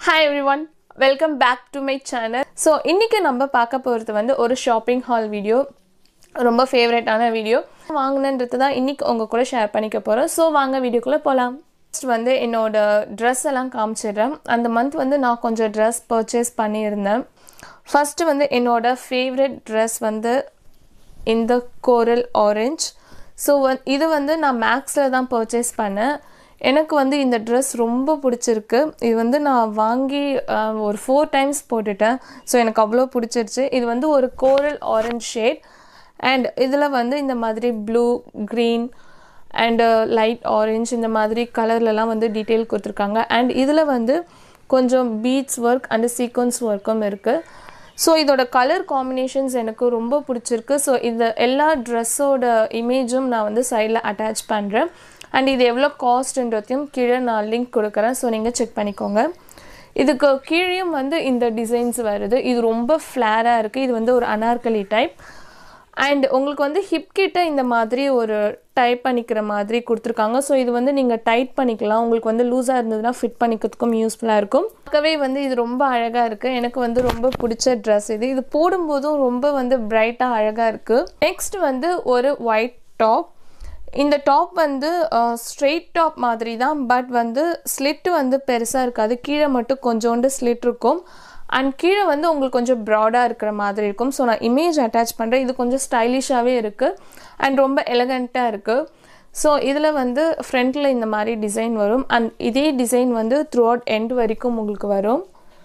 hi everyone welcome back to my channel so இன்றைக்கி நம்ம பார்க்க போகிறது வந்து ஒரு ஷாப்பிங் ஹால் வீடியோ ரொம்ப ஃபேவரட்டான வீடியோ வாங்கினன்றது தான் இன்றைக்கி உங்கள் கூட ஷேர் பண்ணிக்க போகிறோம் ஸோ வாங்க வீடியோக்குள்ளே போகலாம் ஃபஸ்ட் வந்து என்னோட ட்ரெஸ் எல்லாம் காமிச்சிடுறேன் அந்த மந்த் வந்து நான் கொஞ்சம் ட்ரெஸ் பர்ச்சேஸ் பண்ணியிருந்தேன் ஃபஸ்ட்டு வந்து என்னோட ஃபேவரட் ட்ரெஸ் வந்து இந்த கோரல் ஆரஞ்ச் ஸோ வந் இது வந்து நான் மேக்ஸில் தான் பர்ச்சேஸ் பண்ணேன் எனக்கு வந்து இந்த ட்ரெஸ் ரொம்ப பிடிச்சிருக்கு இது வந்து நான் வாங்கி அஹ், ஒரு ஃபோர் டைம்ஸ் போட்டுட்டேன் ஸோ எனக்கு அவ்வளோ பிடிச்சிருச்சு இது வந்து ஒரு கோரல் ஆரஞ்ச் ஷேட் அண்ட் இதில் வந்து இந்த மாதிரி blue green and light orange இந்த மாதிரி கலர்லலாம் வந்து டீட்டெயில் கொடுத்துருக்காங்க அண்ட் இதில் வந்து கொஞ்சம் பீட்ஸ் ஒர்க் அண்டு சீக்வன்ஸ் ஒர்க்கும் இருக்குது ஸோ இதோட கலர் காம்பினேஷன்ஸ் எனக்கு ரொம்ப பிடிச்சிருக்கு ஸோ இந்த எல்லா ட்ரெஸ்ஸோட இமேஜும் நான் வந்து சைடில் அட்டாச் பண்ணுறேன் அண்ட் இது எவ்வளோ காஸ்ட்ன்றதையும் கீழே நான் லிங்க் கொடுக்குறேன் ஸோ நீங்கள் செக் பண்ணிக்கோங்க இதுக்கு கீழேயும் வந்து இந்த டிசைன்ஸ் வருது இது ரொம்ப ஃப்ளேராக இருக்குது இது வந்து ஒரு அனார்கலி டைப் அண்ட் உங்களுக்கு வந்து ஹிப் கிட்ட இந்த மாதிரி ஒரு டைப் பண்ணிக்கிற மாதிரி கொடுத்துருக்காங்க ஸோ இது வந்து நீங்கள் டைட் பண்ணிக்கலாம் உங்களுக்கு வந்து லூஸாக இருந்ததுன்னா ஃபிட் பண்ணிக்கிறதுக்கும் யூஸ்ஃபுல்லாக இருக்கும் பார்க்கவே வந்து இது ரொம்ப அழகாக இருக்குது எனக்கு வந்து ரொம்ப பிடிச்ச ட்ரெஸ் இது இது போடும்போதும் ரொம்ப வந்து பிரைட்டாக அழகாக இருக்குது நெக்ஸ்ட் வந்து ஒரு ஒயிட் டாப் இந்த டாப் வந்து ஸ்ட்ரெயிட் டாப் மாதிரி தான் பட் வந்து ஸ்லிட் வந்து பெருசாக இருக்காது கீழே மட்டும் கொஞ்சோண்டு ஸ்லிட் இருக்கும் அண்ட் கீழே வந்து உங்களுக்கு கொஞ்சம் ப்ராடாக இருக்கிற மாதிரி இருக்கும் ஸோ நான் இமேஜ் அட்டாச் பண்ணுறேன் இது கொஞ்சம் ஸ்டைலிஷாகவே இருக்குது அண்ட் ரொம்ப எலகண்ட்டாக இருக்குது ஸோ இதில் வந்து ஃப்ரண்ட்டில் இந்த மாதிரி டிசைன் வரும் அண்ட் இதே டிசைன் வந்து த்ரூ அவுட் எண்ட் வரைக்கும் உங்களுக்கு வரும்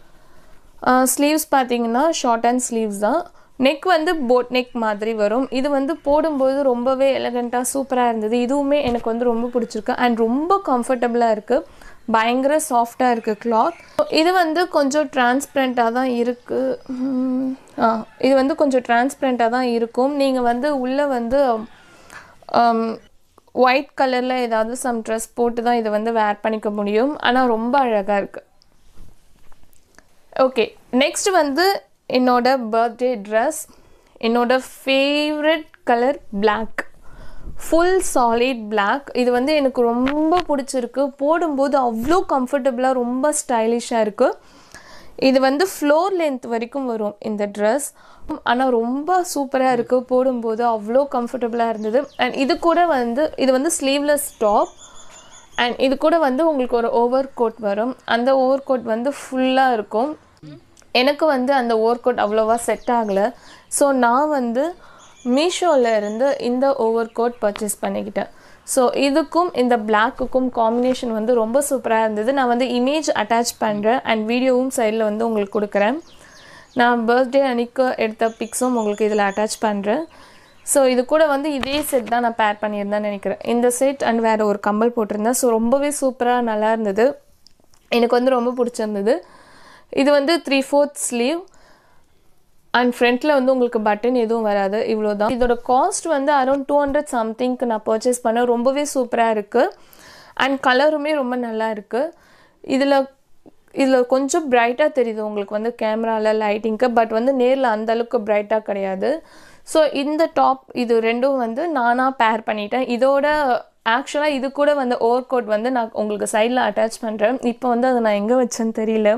ஸ்லீவ்ஸ் பார்த்தீங்கன்னா ஷார்ட் அண்ட் ஸ்லீவ்ஸ் தான் நெக் வந்து போட் நெக் மாதிரி வரும் இது வந்து போடும்போது ரொம்பவே எலகண்ட்டாக சூப்பராக இருந்தது இதுவுமே எனக்கு வந்து ரொம்ப பிடிச்சிருக்கு அண்ட் ரொம்ப கம்ஃபர்டபுளாக இருக்குது பயங்கர சாஃப்டாக இருக்குது கிளாத் இது வந்து கொஞ்சம் டிரான்ஸ்பரண்ட்டாக தான் இருக்குது ஆ இது வந்து கொஞ்சம் டிரான்ஸ்பரண்ட்டாக தான் இருக்கும் நீங்கள் வந்து உள்ளே வந்து ஒயிட் கலரில் ஏதாவது சம் ட்ரெஸ் போட்டு தான் இதை வந்து வேர் பண்ணிக்க முடியும் ஆனால் ரொம்ப அழகாக இருக்குது ஓகே நெக்ஸ்ட் வந்து என்னோட பர்த்டே ட்ரெஸ் என்னோட favourite colour Black full solid Black இது வந்து எனக்கு ரொம்ப பிடிச்சிருக்கு போடும்போது அவ்வளோ கம்ஃபர்டபுளாக ரொம்ப ஸ்டைலிஷாக இருக்குது இது வந்து ஃப்ளோர் லென்த் வரைக்கும் வரும் இந்த ட்ரெஸ் ஆனால் ரொம்ப சூப்பராக இருக்குது போடும்போது அவ்வளோ கம்ஃபர்டபுளாக இருந்தது அண்ட் இது கூட வந்து இது வந்து ஸ்லீவ்லெஸ் டாப் அண்ட் இது கூட வந்து உங்களுக்கு ஒரு ஓவர் கோட் வரும் அந்த ஓவர் கோட் வந்து ஃபுல்லாக இருக்கும் எனக்கு வந்து அந்த ஓவர் கோட் அவ்வளோவா செட் ஆகலை ஸோ நான் வந்து மீஷோவில் இருந்து இந்த ஓவர் கோட் பர்ச்சேஸ் பண்ணிக்கிட்டேன் ஸோ இதுக்கும் இந்த பிளாக்குக்கும் காம்பினேஷன் வந்து ரொம்ப சூப்பராக இருந்தது நான் வந்து இமேஜ் அட்டாச் பண்ணுறேன் அண்ட் வீடியோவும் சைடில் வந்து உங்களுக்கு கொடுக்குறேன் நான் பர்த்டே அன்னைக்கு எடுத்த பிக்ஸும் உங்களுக்கு இதில் அட்டாச் பண்ணுறேன் ஸோ இது கூட வந்து இதே செட் தான் நான் பேர் பண்ணியிருந்தேன்னு நினைக்கிறேன் இந்த செட் அண்ட் வேறு ஒரு கம்பல் போட்டிருந்தேன் ஸோ ரொம்பவே சூப்பராக நல்லா இருந்தது எனக்கு வந்து ரொம்ப பிடிச்சிருந்தது இது வந்து த்ரீ ஃபோர்த் ஸ்லீவ் அண்ட் ஃப்ரண்ட்டில் வந்து உங்களுக்கு பட்டன் எதுவும் வராது இவ்வளோ தான் இதோட காஸ்ட் வந்து அரௌண்ட் டூ ஹண்ட்ரட் சம்திங்க்கு நான் பர்ச்சேஸ் பண்ணேன் ரொம்பவே சூப்பராக இருக்குது அண்ட் கலருமே ரொம்ப நல்லா இருக்குது இதில் இதில் கொஞ்சம் பிரைட்டாக தெரியுது உங்களுக்கு வந்து கேமராவில் லைட்டிங்க்கு பட் வந்து நேரில் அந்த அளவுக்கு பிரைட்டாக கிடையாது ஸோ இந்த டாப் இது ரெண்டும் வந்து நானாக பேர் பண்ணிட்டேன் இதோட ஆக்சுவலாக இது கூட வந்து ஓவர் கோட் வந்து நான் உங்களுக்கு சைடில் அட்டாச் பண்ணுறேன் இப்போ வந்து அதை நான் எங்கே வச்சேன்னு தெரியல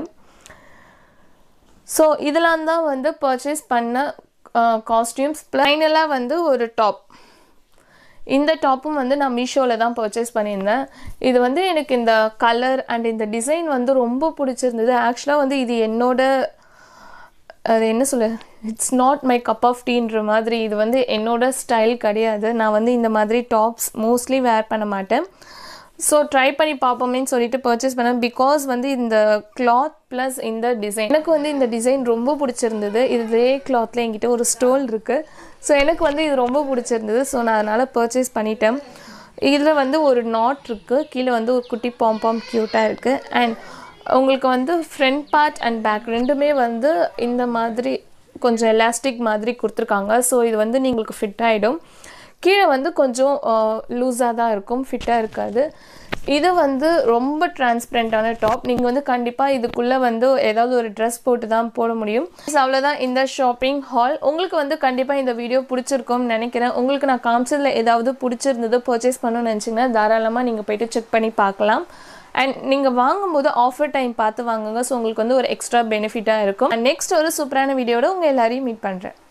ஸோ இதெல்லாம் தான் வந்து பர்ச்சேஸ் பண்ண காஸ்டியூம்ஸ் ஃபைனலாக வந்து ஒரு டாப் இந்த டாப்பும் வந்து நான் மீஷோவில் தான் பர்ச்சேஸ் பண்ணியிருந்தேன் இது வந்து எனக்கு இந்த கலர் அண்ட் இந்த டிசைன் வந்து ரொம்ப பிடிச்சிருந்தது ஆக்சுவலாக வந்து இது என்னோட அது என்ன சொல்ல it's not my cup of டீன்ற மாதிரி இது வந்து என்னோட ஸ்டைல் கிடையாது நான் வந்து இந்த மாதிரி டாப்ஸ் மோஸ்ட்லி வேர் பண்ண மாட்டேன் ஸோ ட்ரை பண்ணி பார்ப்போமேன்னு சொல்லிட்டு பர்ச்சேஸ் பண்ணேன் பிகாஸ் வந்து இந்த கிளாத் ப்ளஸ் இந்த டிசைன் எனக்கு வந்து இந்த டிசைன் ரொம்ப பிடிச்சிருந்தது இதே கிளாத்தில் என்கிட்ட ஒரு ஸ்டோல் இருக்குது ஸோ எனக்கு வந்து இது ரொம்ப பிடிச்சிருந்தது ஸோ நான் அதனால் பர்ச்சேஸ் பண்ணிட்டேன் இதில் வந்து ஒரு நாட் இருக்குது கீழே வந்து ஒரு குட்டி பாம்பாம் க்யூட்டாக இருக்குது அண்ட் உங்களுக்கு வந்து ஃப்ரண்ட் பார்ட் அண்ட் பேக் ரெண்டுமே வந்து இந்த மாதிரி கொஞ்சம் எலாஸ்டிக் மாதிரி கொடுத்துருக்காங்க ஸோ இது வந்து நீங்களுக்கு ஃபிட் ஆகிடும் கீழே வந்து கொஞ்சம் லூஸாக தான் இருக்கும் ஃபிட்டாக இருக்காது இது வந்து ரொம்ப டிரான்ஸ்பரண்ட்டான டாப் நீங்கள் வந்து கண்டிப்பாக இதுக்குள்ளே வந்து ஏதாவது ஒரு ட்ரெஸ் போட்டு தான் போட முடியும் ஸோ அவ்வளோதான் இந்த ஷாப்பிங் ஹால் உங்களுக்கு வந்து கண்டிப்பாக இந்த வீடியோ பிடிச்சிருக்கும்னு நினைக்கிறேன் உங்களுக்கு நான் காமிச்சதில் ஏதாவது பிடிச்சிருந்தது பர்ச்சேஸ் பண்ணணும்னு நினச்சிங்கன்னா தாராளமாக நீங்கள் போயிட்டு செக் பண்ணி பார்க்கலாம் அண்ட் நீங்கள் வாங்கும்போது ஆஃபர் டைம் பார்த்து வாங்குங்க ஸோ உங்களுக்கு வந்து ஒரு எக்ஸ்ட்ரா பெனிஃபிட்டாக இருக்கும் நெக்ஸ்ட் ஒரு சூப்பரான வீடியோட உங்கள் எல்லாரையும் மீட் பண்ணுறேன்